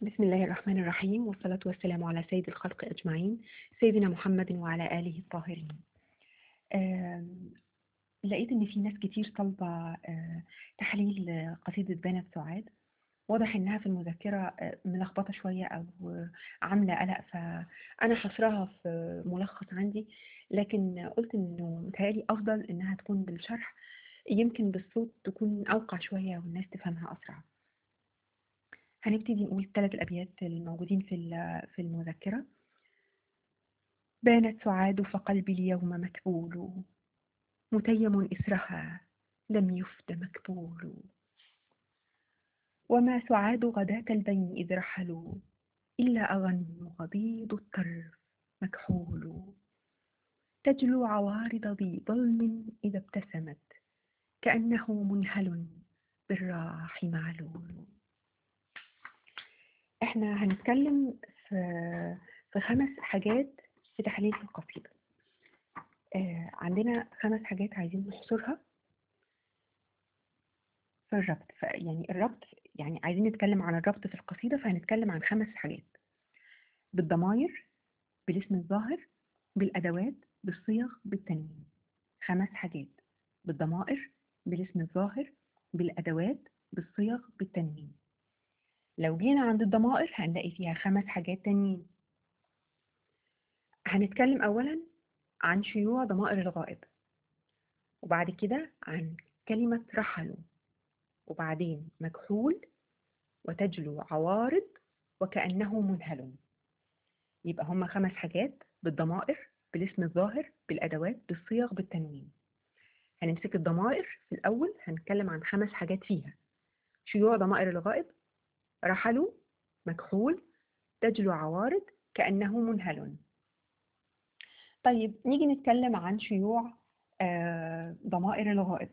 بسم الله الرحمن الرحيم والصلاة والسلام على سيد الخلق أجمعين سيدنا محمد وعلى آله الطاهرين آم، لقيت إن في ناس كتير طالبة آه، تحليل قصيدة بنات سعاد واضح إنها في المذكرة آه، ملخبطة شوية أو آه، عاملة قلق فأنا حصرها في ملخص عندي لكن قلت إنه متهيألي أفضل إنها تكون بالشرح يمكن بالصوت تكون أوقع شوية والناس تفهمها أسرع هنبتدي نقول الثلاث الأبيات الموجودين في ال- في المذكرة بانت سعاد فقلبي اليوم مكبول متيم إسرها لم يفد مكبول وما سعاد غداة البين إذ رحلوا إلا أغن غضيض الطرف مكحول تجلو عوارض ذي ظلم إذا ابتسمت كأنه منهل بالراح معلول احنا هنتكلم في في خمس حاجات في تحليل القصيدة آه عندنا خمس حاجات عايزين نحصرها في الربط ف- يعني الربط يعني عايزين نتكلم عن الربط في القصيدة فهنتكلم عن خمس حاجات بالضمائر بالاسم الظاهر بالأدوات بالصيغ بالتنوين خمس حاجات بالضمائر بالاسم الظاهر بالأدوات بالصيغ بالتنوين لو جينا عند الضمائر هنلاقي فيها خمس حاجات تانيين هنتكلم أولا عن شيوع ضمائر الغائب وبعد كده عن كلمة رحلوا وبعدين مكحول وتجلو عوارض وكأنه منهل يبقى هما خمس حاجات بالضمائر بالاسم الظاهر بالأدوات بالصيغ بالتنوين هنمسك الضمائر في الأول هنتكلم عن خمس حاجات فيها شيوع ضمائر الغائب رحلوا مكحول تجلو عوارض كأنه منهل طيب نيجي نتكلم عن شيوع آه، ضمائر الغائب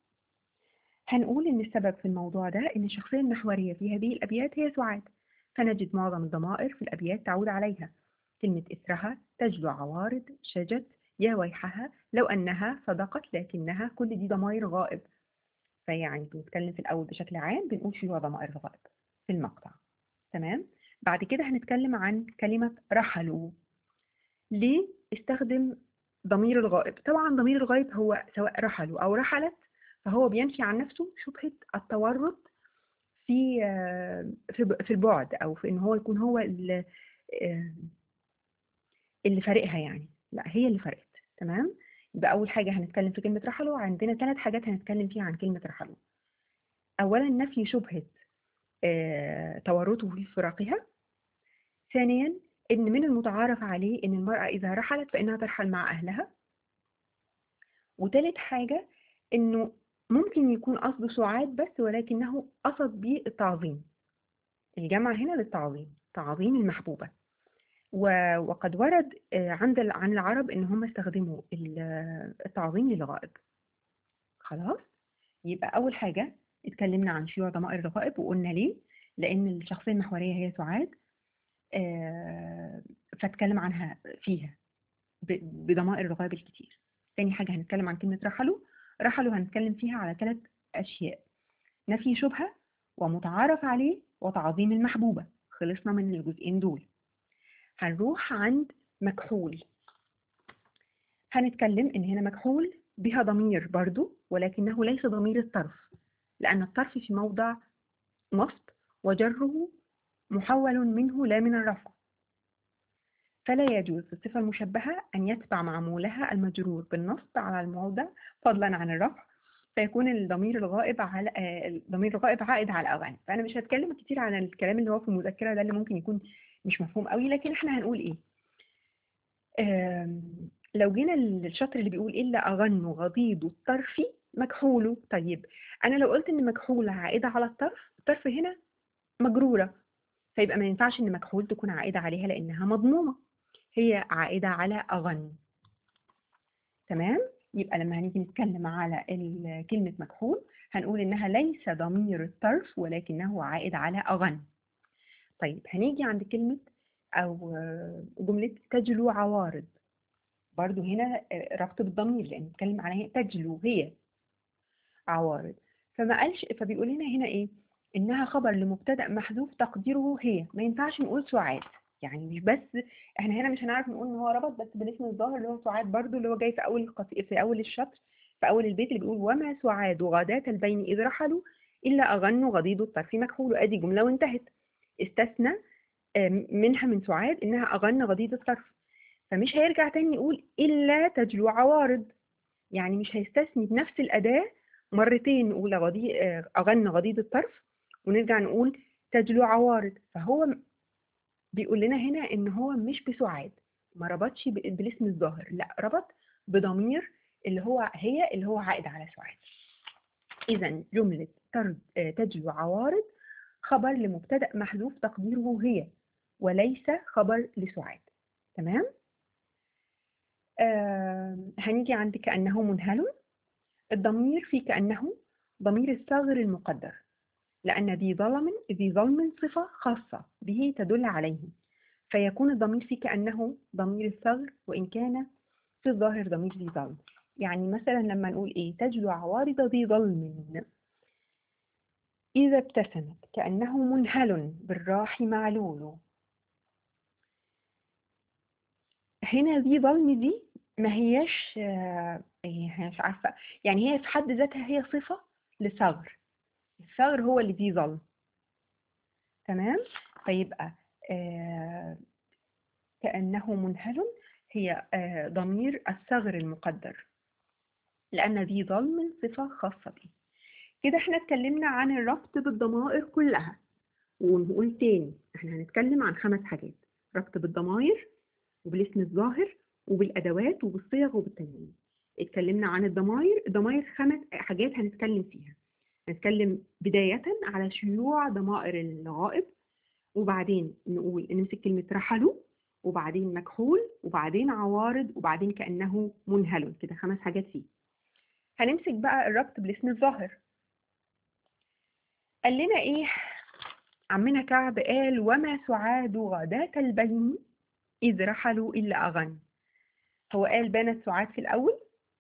هنقول إن السبب في الموضوع ده إن الشخصية المحورية في هذه الأبيات هي سعاد فنجد معظم الضمائر في الأبيات تعود عليها كلمة إثرها تجلو عوارض شجت يا ويحها لو أنها صدقت لكنها كل دي ضمائر غائب فيعني بنتكلم في الأول بشكل عام بنقول شيوع ضمائر الغائب في المقطع تمام بعد كده هنتكلم عن كلمة رحلوا ليه استخدم ضمير الغائب طبعا ضمير الغائب هو سواء رحلوا أو رحلت فهو بينفي عن نفسه شبهة التورط في آه، في في البعد أو في إن هو يكون هو اللي آه، اللي فارقها يعني لا هي اللي فرقت تمام يبقى أول حاجة هنتكلم في كلمة رحلوا عندنا ثلاث حاجات هنتكلم فيها عن كلمة رحلوا أولا نفي شبهة آه، تورطه في فراقها ثانيا ان من المتعارف عليه ان المرأة اذا رحلت فانها ترحل مع اهلها وثالث حاجة انه ممكن يكون قصده سعاد بس ولكنه قصد به التعظيم الجمع هنا للتعظيم تعظيم المحبوبة و- وقد ورد آه، عند ال- عن العرب ان هم استخدموا ال- التعظيم للغائب خلاص يبقى اول حاجة اتكلمنا عن شيوع ضمائر الغائب وقلنا ليه لان الشخصية المحورية هي سعاد آه، فاتكلم عنها فيها ب- بضمائر الغائب الكتير تاني حاجة هنتكلم عن كلمة رحلوا رحلوا هنتكلم فيها على ثلاث أشياء نفي شبهة ومتعارف عليه وتعظيم المحبوبة خلصنا من الجزئين دول هنروح عند مكحول هنتكلم إن هنا مكحول بها ضمير برضو ولكنه ليس ضمير الطرف لأن الطرف في موضع نصب وجره محول منه لا من الرفع فلا يجوز في الصفة المشبهة أن يتبع معمولها المجرور بالنصب على الموضع فضلا عن الرفع فيكون الضمير الغائب على آه، الضمير الغائب عائد على أغاني فأنا مش هتكلم كتير عن الكلام اللي هو في المذكرة ده اللي ممكن يكون مش مفهوم قوي لكن احنا هنقول ايه آم، لو جينا للشطر اللي بيقول إلا أغن غضيض الطرف مكحول طيب أنا لو قلت إن مكحول عائدة على الطرف الطرف هنا مجرورة فيبقى ما ينفعش إن مكحول تكون عائدة عليها لأنها مضمومة هي عائدة على أغن تمام يبقى لما هنيجي نتكلم على ال- كلمة مكحول هنقول إنها ليس ضمير الطرف ولكنه عائد على أغن طيب هنيجي عند كلمة أو آه، جملة تجلو عوارض برضو هنا آه، ربط بالضمير لأن بنتكلم على هي تجلو هي عوارض فما قالش فبيقول لنا هنا إيه إنها خبر لمبتدأ محذوف تقديره هي ما ينفعش نقول سعاد يعني مش بس احنا هنا مش هنعرف نقول ان هو ربط بس بالاسم الظاهر اللي هو سعاد برضو اللي هو جاي في اول القص- في اول الشطر في اول البيت اللي بيقول وما سعاد غداة البين اذ رحلوا الا اغنوا غضيض الطرف مكحول وادي جمله وانتهت استثنى آم، منها من سعاد انها اغن غضيض الطرف فمش هيرجع تاني يقول الا تجلو عوارض يعني مش هيستثني بنفس الاداه مرتين نقول غضي... آه، اغن غضيض الطرف ونرجع نقول تجلو عوارض فهو بيقول لنا هنا ان هو مش بسعاد ما ربطش ب- بالاسم الظاهر لا ربط بضمير اللي هو هي اللي هو عائد على سعاد اذا جمله ترد آه، تجلو عوارض خبر لمبتدا محذوف تقديره هي وليس خبر لسعاد تمام آه هنيجي عند كانه منهل الضمير في كانه ضمير الصاغر المقدر لأن ذي ظلم ذي ظلم صفة خاصة به تدل عليه فيكون الضمير في كأنه ضمير الثغر وإن كان في الظاهر ضمير ذي ظلم يعني مثلا لما نقول إيه تجلو عوارض ذي ظلم إذا ابتسمت كأنه منهل بالراح معلول هنا ذي ظلم دي ما هياش آه، إيه مش عارفة يعني هي في حد ذاتها هي صفة لثغر الثغر هو اللي فيه ظلم تمام فيبقى آه كأنه منهل هي آه ضمير الثغر المقدر لأن ذي ظلم صفة خاصة به كده احنا اتكلمنا عن الربط بالضمائر كلها ونقول تاني احنا هنتكلم عن خمس حاجات ربط بالضمائر وبالاسم الظاهر وبالأدوات وبالصيغ وبالتنوين اتكلمنا عن الضمائر الضمائر خمس حاجات هنتكلم فيها هنتكلم بداية على شيوع ضمائر الغائب وبعدين نقول نمسك كلمة رحلوا وبعدين مكحول وبعدين عوارض وبعدين كأنه منهل كده خمس حاجات فيه هنمسك بقى الربط بالاسم الظاهر قال لنا ايه عمنا كعب قال وما سعاد غداة البين إذ رحلوا إلا أغن هو قال بانت سعاد في الأول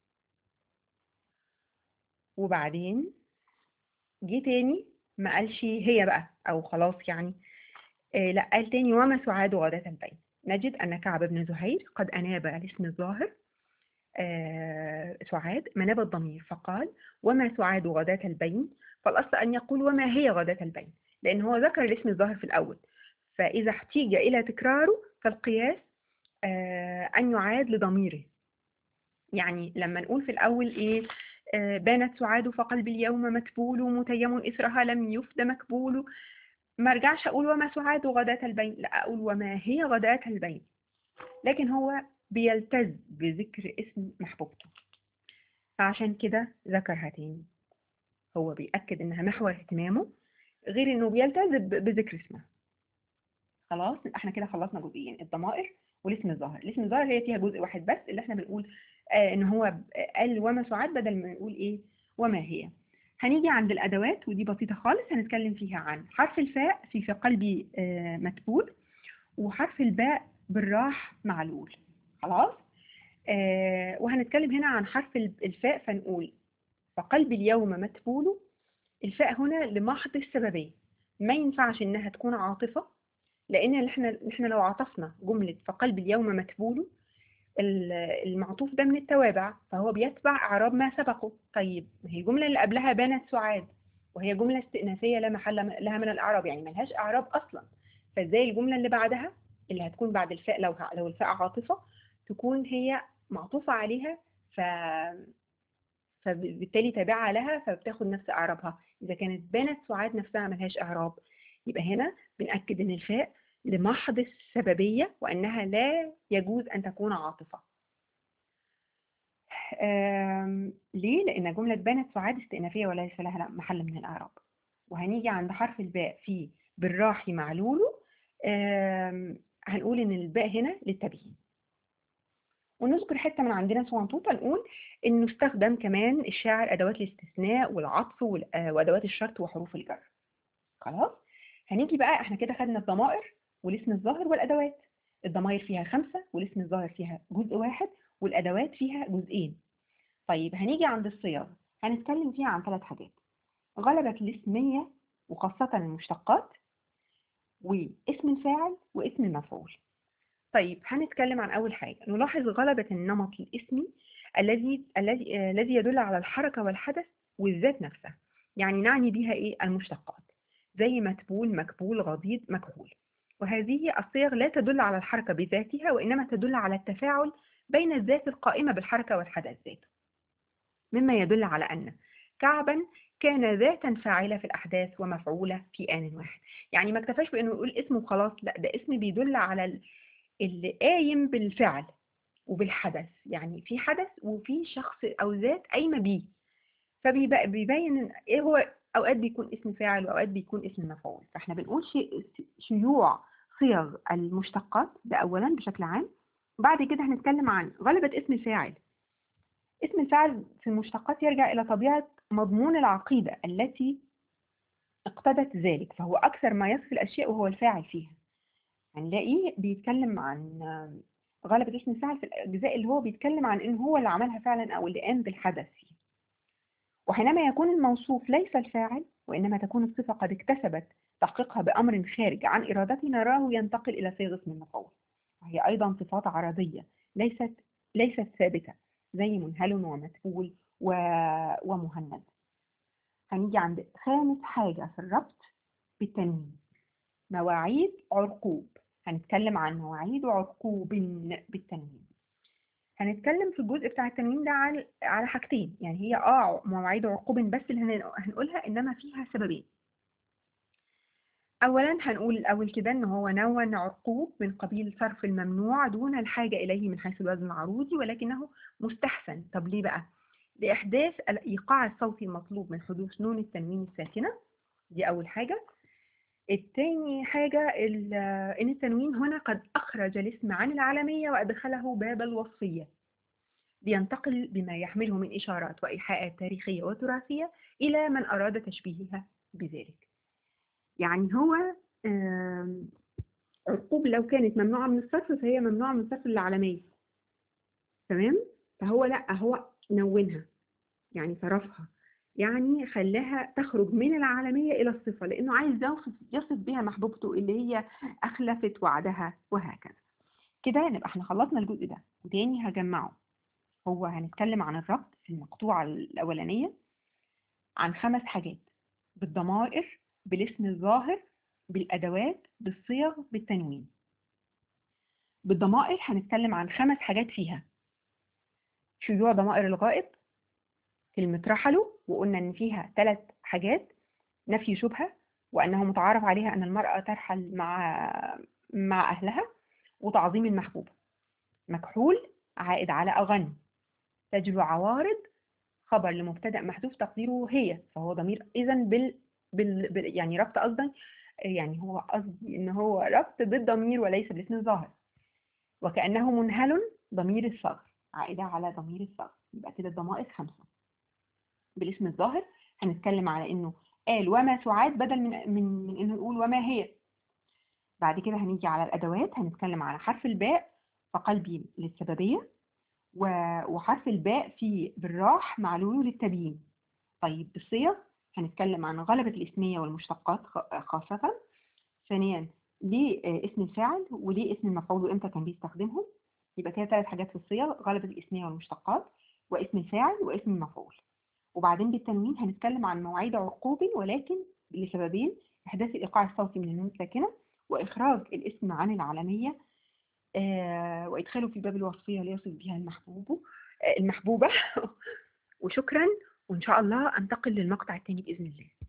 وبعدين جه تاني ما قالش هي بقى او خلاص يعني آه لا قال تاني وما سعاد غداة البين نجد ان كعب بن زهير قد اناب الاسم الظاهر آه سعاد مناب الضمير فقال وما سعاد غداة البين فالاصل ان يقول وما هي غداة البين لان هو ذكر الاسم الظاهر في الاول فاذا احتيج الى تكراره فالقياس آه ان يعاد لضميره يعني لما نقول في الاول ايه آه، بانت سعاد فقلبي اليوم مكبول متيم إثرها لم يفد مكبول ما ارجعش أقول وما سعاد غداة البين لا أقول وما هي غداة البين لكن هو بيلتز بذكر اسم محبوبته فعشان كده ذكرها تاني هو بيأكد إنها محور اهتمامه غير إنه بيلتز ب- بذكر اسمها خلاص احنا كده خلصنا جزئين الضمائر والاسم الظاهر الاسم الظاهر هي فيها جزء واحد بس اللي احنا بنقول آه ان هو ب- قال وما سعاد بدل ما نقول ايه وما هي هنيجي عند الادوات ودي بسيطه خالص هنتكلم فيها عن حرف الفاء في في قلبي آه متبول وحرف الباء بالراح معلول خلاص آه وهنتكلم هنا عن حرف ال- الفاء فنقول فقلبي اليوم متبول الفاء هنا لمحض السببيه ما ينفعش انها تكون عاطفه لان احنا احنا لو عطفنا جمله فقلب اليوم متبول ال- المعطوف ده من التوابع فهو بيتبع اعراب ما سبقه طيب ما هي الجمله اللي قبلها بانت سعاد وهي جمله استئنافيه لا محل لها من الاعراب يعني ملهاش اعراب اصلا فازاي الجمله اللي بعدها اللي هتكون بعد الفاء لو لو الفاء عاطفه تكون هي معطوفه عليها ف فبالتالي تابعة لها فبتاخد نفس إعرابها إذا كانت بانت سعاد نفسها ملهاش إعراب يبقى هنا بنأكد إن الفاء لمحض السببية وأنها لا يجوز أن تكون عاطفة آم، ليه؟ لأن جملة بانت سعاد استئنافية وليس لها محل من الإعراب وهنيجي عند حرف الباء في بالراح معلول آم، هنقول إن الباء هنا للتبيين ونذكر حتة من عندنا صغنطوطة نقول إنه استخدم كمان الشاعر أدوات الاستثناء والعطف وال- آه، وأدوات الشرط وحروف الجر خلاص هنيجي بقى احنا كده خدنا الضمائر والاسم الظاهر والأدوات الضمائر فيها خمسة والاسم الظاهر فيها جزء واحد والأدوات فيها جزئين طيب هنيجي عند الصيغ هنتكلم فيها عن ثلاث حاجات غلبت الاسمية وخاصة المشتقات واسم الفاعل واسم المفعول طيب هنتكلم عن أول حاجة نلاحظ غلبة النمط الاسمي الذي الذي آه، الذي يدل على الحركة والحدث والذات نفسها يعني نعني بها إيه المشتقات زي متبول مكبول غضيض مكحول وهذه الصيغ لا تدل على الحركة بذاتها وإنما تدل على التفاعل بين الذات القائمة بالحركة والحدث ذاته مما يدل على أن كعبا كان ذاتا فاعلة في الأحداث ومفعولة في آن واحد يعني ما اكتفاش بأنه يقول اسمه وخلاص لا ده اسم بيدل على اللي قايم بالفعل وبالحدث يعني في حدث وفي شخص أو ذات قايمة بيه فبيبين ايه هو اوقات بيكون اسم فاعل واوقات بيكون اسم مفعول فاحنا بنقول شيء شيوع صيغ المشتقات ده اولا بشكل عام بعد كده هنتكلم عن غلبة اسم الفاعل اسم الفاعل في المشتقات يرجع إلى طبيعة مضمون العقيدة التي اقتضت ذلك فهو أكثر ما يصف الأشياء وهو الفاعل فيها هنلاقيه بيتكلم عن غلبة اسم الفاعل في الأجزاء اللي هو بيتكلم عن إن هو اللي عملها فعلا أو اللي قام بالحدث فيه وحينما يكون الموصوف ليس الفاعل وإنما تكون الصفة قد اكتسبت تحقيقها بأمر خارج عن إرادتنا نراه ينتقل إلى صيغة اسم المفعول وهي أيضا صفات عرضية ليست ليست ثابتة زي منهل ومتفول و... ومهند هنيجي عند خامس حاجة في الربط بالتنوين مواعيد عرقوب هنتكلم عن مواعيد وعرقوب بالتنوين هنتكلم في الجزء بتاع التنوين ده على على حاجتين يعني هي اه مواعيد عرقوب بس اللي هنقولها انما فيها سببين اولا هنقول الاول كده ان هو نوع عرقوب من قبيل صرف الممنوع دون الحاجه اليه من حيث الوزن العروضي ولكنه مستحسن طب ليه بقى لاحداث الايقاع الصوتي المطلوب من حدوث نون التنوين الساكنه دي اول حاجه التاني حاجة إن التنوين هنا قد أخرج الاسم عن العالمية وأدخله باب الوصفية لينتقل بما يحمله من إشارات وإيحاءات تاريخية وتراثية إلى من أراد تشبيهها بذلك يعني هو عقوب لو كانت ممنوعة من الصرف فهي ممنوعة من الصرف للعالمية تمام فهو لا هو نونها يعني صرفها يعني خلاها تخرج من العالمية إلى الصفة لأنه عايز يصف, يصف بها محبوبته اللي هي أخلفت وعدها وهكذا كده نبقى احنا خلصنا الجزء ده وتاني هجمعه هو هنتكلم عن الربط في المقطوعة الأولانية عن خمس حاجات بالضمائر بالاسم الظاهر بالأدوات بالصيغ بالتنوين بالضمائر هنتكلم عن خمس حاجات فيها شيوع ضمائر الغائب كلمة رحلوا وقلنا إن فيها ثلاث حاجات نفي شبهة وأنه متعارف عليها أن المرأة ترحل مع مع أهلها وتعظيم المحبوبة مكحول عائد على أغني تجلو عوارض خبر لمبتدأ محذوف تقديره هي فهو ضمير إذا بال... بال... بال... يعني ربط قصدا يعني هو قصدي إن هو ربط بالضمير وليس بالاسم الظاهر وكأنه منهل ضمير الصغر عائدة على ضمير الصغر يبقى كده الضمائر خمسة بالاسم الظاهر هنتكلم على انه قال وما سعاد بدل من من من انه نقول وما هي بعد كده هنيجي على الادوات هنتكلم على حرف الباء فقلبي للسببيه وحرف الباء في بالراح معلول للتبيين طيب بالصيغ هنتكلم عن غلبة الاسمية والمشتقات خاصة ثانيا ليه اسم الفاعل وليه اسم المفعول وامتى كان بيستخدمهم يبقى كده ثلاث حاجات في الصيغ غلبة الاسمية والمشتقات واسم الفاعل واسم المفعول وبعدين بالتنوين هنتكلم عن مواعيد عقوب ولكن لسببين إحداث الإيقاع الصوتي من النون الساكنة وإخراج الاسم عن العالمية آه وإدخاله في باب الوصفية ليصف بها المحبوب آه المحبوبة وشكرا وإن شاء الله أنتقل للمقطع الثاني بإذن الله